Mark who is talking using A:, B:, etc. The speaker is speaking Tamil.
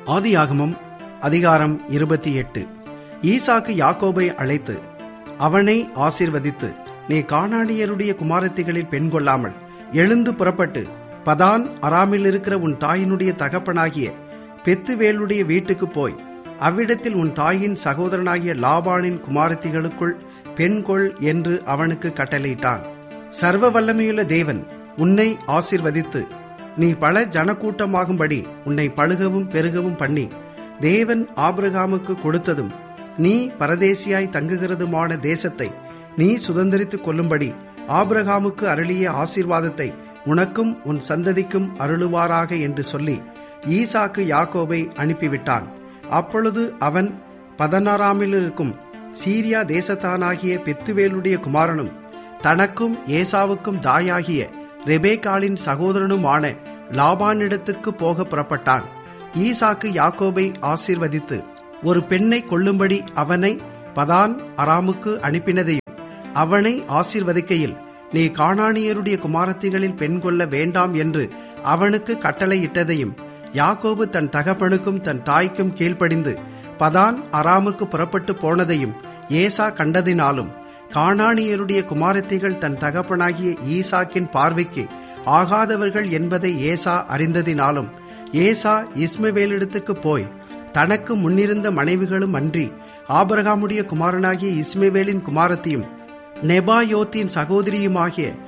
A: ஆதியாகமம் அதிகாரம் இருபத்தி எட்டு ஈசாக்கு யாக்கோபை அழைத்து அவனை ஆசீர்வதித்து நீ கானானியருடைய குமாரத்திகளில் பெண் கொள்ளாமல் எழுந்து புறப்பட்டு பதான் அராமில் இருக்கிற உன் தாயினுடைய தகப்பனாகிய பெத்துவேலுடைய வீட்டுக்கு போய் அவ்விடத்தில் உன் தாயின் சகோதரனாகிய லாபானின் குமாரத்திகளுக்குள் பெண் கொள் என்று அவனுக்கு கட்டளையிட்டான் சர்வ வல்லமையுள்ள தேவன் உன்னை ஆசீர்வதித்து நீ பல ஜனக்கூட்டமாகும்படி உன்னை பழுகவும் பெருகவும் பண்ணி தேவன் ஆபிரகாமுக்கு கொடுத்ததும் நீ பரதேசியாய் தங்குகிறதுமான தேசத்தை நீ சுதந்திரித்துக் கொள்ளும்படி ஆபிரகாமுக்கு அருளிய ஆசீர்வாதத்தை உனக்கும் உன் சந்ததிக்கும் அருளுவாராக என்று சொல்லி ஈசாக்கு யாக்கோபை அனுப்பிவிட்டான் அப்பொழுது அவன் பதனாராமில் இருக்கும் சீரியா தேசத்தானாகிய பெத்துவேலுடைய குமாரனும் தனக்கும் ஏசாவுக்கும் தாயாகிய ரெபேக்காளின் சகோதரனுமான லாபானிடத்துக்கு போக புறப்பட்டான் ஈசாக்கு யாக்கோபை ஆசீர்வதித்து ஒரு பெண்ணை கொள்ளும்படி அவனை பதான் அராமுக்கு அனுப்பினதையும் அவனை ஆசீர்வதிக்கையில் நீ காணானியருடைய குமாரத்திகளில் பெண் கொள்ள வேண்டாம் என்று அவனுக்கு கட்டளையிட்டதையும் யாக்கோபு தன் தகப்பனுக்கும் தன் தாய்க்கும் கீழ்ப்படிந்து பதான் அராமுக்கு புறப்பட்டு போனதையும் ஏசா கண்டதினாலும் காணானியருடைய குமாரத்திகள் தன் தகப்பனாகிய ஈசாக்கின் பார்வைக்கு ஆகாதவர்கள் என்பதை ஏசா அறிந்ததினாலும் ஏசா இஸ்மவேலிடத்துக்கு போய் தனக்கு முன்னிருந்த மனைவிகளும் அன்றி ஆபரகாமுடைய குமாரனாகிய இஸ்மவேலின் குமாரத்தையும் நெபாயோத்தின் சகோதரியுமாகிய